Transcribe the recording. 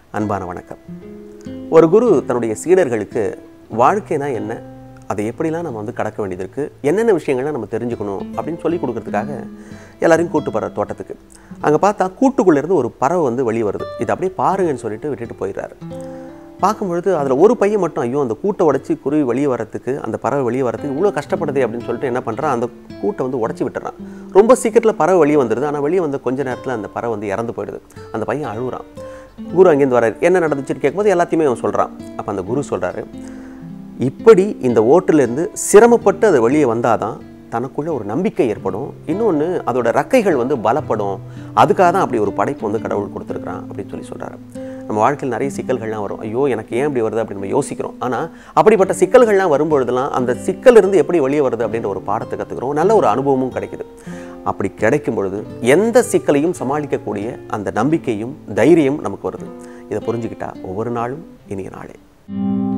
அன்பான வணக்கம் ஒரு குரு தன்னுடைய சீடர்களுக்கு வாழ்க்கைனா என்ன அதை எப்படிலாம் நம்ம வந்து கடக்க வேண்டியது இருக்குது என்னென்ன விஷயங்கள்லாம் நம்ம தெரிஞ்சுக்கணும் அப்படின்னு சொல்லி கொடுக்கறதுக்காக எல்லாரையும் கூட்டு போகிற தோட்டத்துக்கு அங்கே பார்த்தா கூட்டுக்குள்ளேருந்து ஒரு பறவை வந்து வெளியே வருது இது அப்படியே பாருங்கன்னு சொல்லிட்டு விட்டுட்டு போயிடுறாரு பார்க்கும்பொழுது அதில் ஒரு பையன் மட்டும் ஐயோ அந்த கூட்டை உடச்சி குருவி வெளியே வரத்துக்கு அந்த பறவை வெளியே வரத்துக்கு இவ்வளோ கஷ்டப்படுதே அப்படின்னு சொல்லிட்டு என்ன பண்ணுறான் அந்த கூட்டை வந்து உடச்சி விட்டுறான் ரொம்ப சீக்கிரத்தில் பறவை வெளியே வந்துடுது ஆனால் வெளியே வந்த கொஞ்ச நேரத்தில் அந்த பறவை வந்து இறந்து போயிடுது அந்த பையன் அழுகுறான் குரு அங்கேருந்து வராரு என்ன நடந்துச்சுன்னு கேட்கும்போது எல்லாத்தையுமே அவன் சொல்கிறான் அப்போ அந்த குரு சொல்கிறாரு இப்படி இந்த ஓட்டுலேருந்து சிரமப்பட்டு அது வெளியே வந்தாதான் தனக்குள்ள ஒரு நம்பிக்கை ஏற்படும் இன்னொன்று அதோட ரெக்கைகள் வந்து பலப்படும் அதுக்காக தான் அப்படி ஒரு படைப்பு வந்து கடவுள் கொடுத்துருக்குறான் அப்படின்னு சொல்லி சொல்கிறாரு நம்ம வாழ்க்கையில் நிறைய சிக்கல்கள்லாம் வரும் ஐயோ எனக்கு ஏன் இப்படி வருது அப்படின்னு நம்ம யோசிக்கிறோம் ஆனால் அப்படிப்பட்ட சிக்கல்கள்லாம் வரும்பொழுதுலாம் அந்த சிக்கல் இருந்து எப்படி வெளியே வருது அப்படின்ற ஒரு பாடத்தை கற்றுக்கிறோம் நல்ல ஒரு அனுபவமும் கிடைக்குது அப்படி கிடைக்கும் பொழுது எந்த சிக்கலையும் சமாளிக்கக்கூடிய அந்த நம்பிக்கையும் தைரியம் நமக்கு வருது இதை புரிஞ்சுக்கிட்டா ஒவ்வொரு நாளும் இனிய நாளே